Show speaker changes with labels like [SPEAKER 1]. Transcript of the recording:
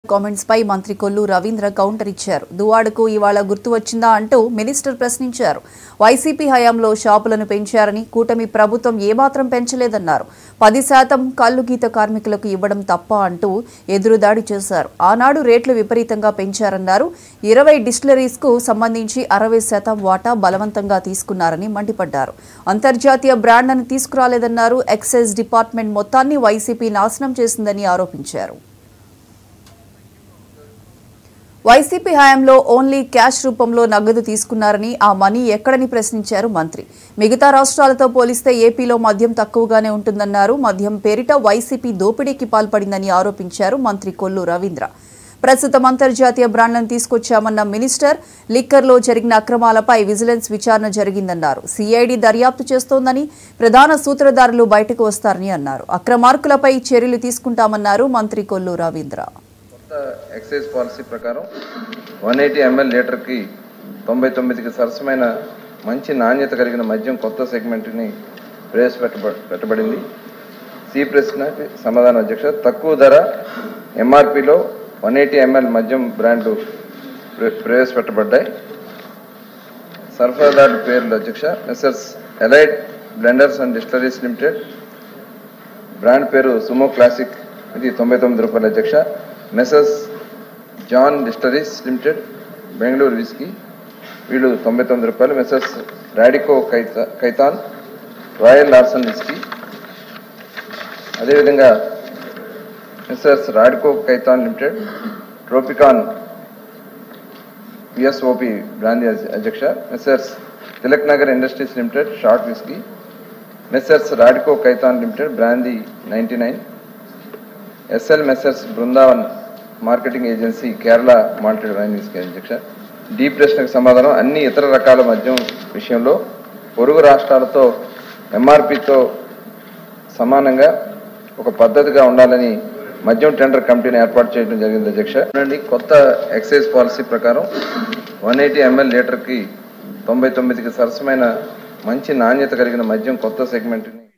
[SPEAKER 1] comments పై మంత్రి Kollu Ravindra counter ఇచ్చారు దువాడకు ఇవాళ గుర్తు వచ్చిందా అంటూ మినిస్టర్ ప్రశ్నించారు వైసీపీ హయాంలో షాపులను పెంచారని కూటమి ప్రభుత్వం ఏమాత్రం పెంచలేదన్నారు పది శాతం కల్లు గీత కార్మికులకు ఇవ్వడం తప్ప అంటూ ఎదురుదాడి చేశారు ఆనాడు రేట్లు విపరీతంగా పెంచారన్నారు ఇరవై డిస్టిలరీస్ కు సంబంధించి అరవై శాతం వాటా బలవంతంగా తీసుకున్నారని మండిపడ్డారు అంతర్జాతీయ బ్రాండ్లను తీసుకురాలేదన్నారు ఎక్సైజ్ డిపార్ట్మెంట్ మొత్తాన్ని వైసీపీ నాశనం చేసిందని ఆరోపించారు వైసీపీ హయాంలో ఓన్లీ క్యాష్ రూపంలో నగదు తీసుకున్నారని ఆ మనీ ఎక్కడని ప్రశ్నించారు మంత్రి మిగతా రాష్ట్రాలతో పోలిస్తే ఏపీలో మద్యం తక్కువగానే ఉంటుందన్నారు మద్యం పేరిట వైసీపీ దోపిడీకి పాల్పడిందని ఆరోపించారు మంత్రి కొల్లు రవీంద్ర ప్రస్తుతం అంతర్జాతీయ బ్రాండ్లను తీసుకొచ్చామన్న మినిస్టర్ లిక్కర్లో జరిగిన అక్రమాలపై విజిలెన్స్ విచారణ జరిగిందన్నారు సిఐడి దర్యాప్తు చేస్తోందని ప్రధాన సూత్రధారులు బయటకు వస్తారని అన్నారు అక్రమార్కులపై చర్యలు తీసుకుంటామన్నారు మంత్రి కొల్లు రవీంద్ర
[SPEAKER 2] కొత్త ఎక్సైజ్ పాలసీ ప్రకారం వన్ ఎయిటీ ఎంఎల్ లీటర్కి తొంభై తొమ్మిదికి సరసమైన మంచి నాణ్యత కలిగిన మద్యం కొత్త సెగ్మెంట్ని ప్రవేశపెట్టబ పెట్టబడింది సి ప్రశ్నకి సమాధానం అధ్యక్ష తక్కువ ధర ఎంఆర్పిలో వన్ ఎయిటీ ఎంఎల్ మద్యం బ్రాండ్లు ప్ర- ప్రవేశపెట్టబడ్డాయి సరఫరాదారు పేర్లు అధ్యక్ష messrs allied blenders and distilleries limited brand పేరు సుమో క్లాసిక్ ఇది తొంభై తొమ్మిది రూపాయల అధ్యక్ష messrs John distilleries limited Bengaluru whisky వీళ్ళు తొంభై తొమ్మిది రూపాయలు మెసర్స్ రాడికో కైతా కైతాన్ రాయల్ లార్సన్ విస్కీ అదేవిధంగా మెసర్స్ రాడికో కైతాన్ లిమిటెడ్ ట్రోపికాన్ పిఎస్ఓపి బ్రాంది అధ్యక్ష messrs Tilak Nagar industries limited short whisky messrs Radico Khaitan limited brandy ninety nine SL messrs Brindavan marketing agency Kerala malted wine whisky అధ్యక్ష డీ ప్రశ్నకు సమాధానం అన్ని ఇతర రకాల మద్యం విషయంలో పొరుగు రాష్ట్రాలతో ఎంఆర్పితో సమానంగా ఒక పద్ధతిగా ఉండాలని మద్యం టెండర్ కమిటీని ఏర్పాటు చేయడం జరిగింది అధ్యక్ష చూడండి, కొత్త ఎక్సైజ్ పాలసీ ప్రకారం వన్ ఎయిటీ ఎంఎల్ లీటర్కి తొంభై తొమ్మిదికి సరసమైన మంచి నాణ్యత కలిగిన మద్యం కొత్త సెగ్మెంట్ని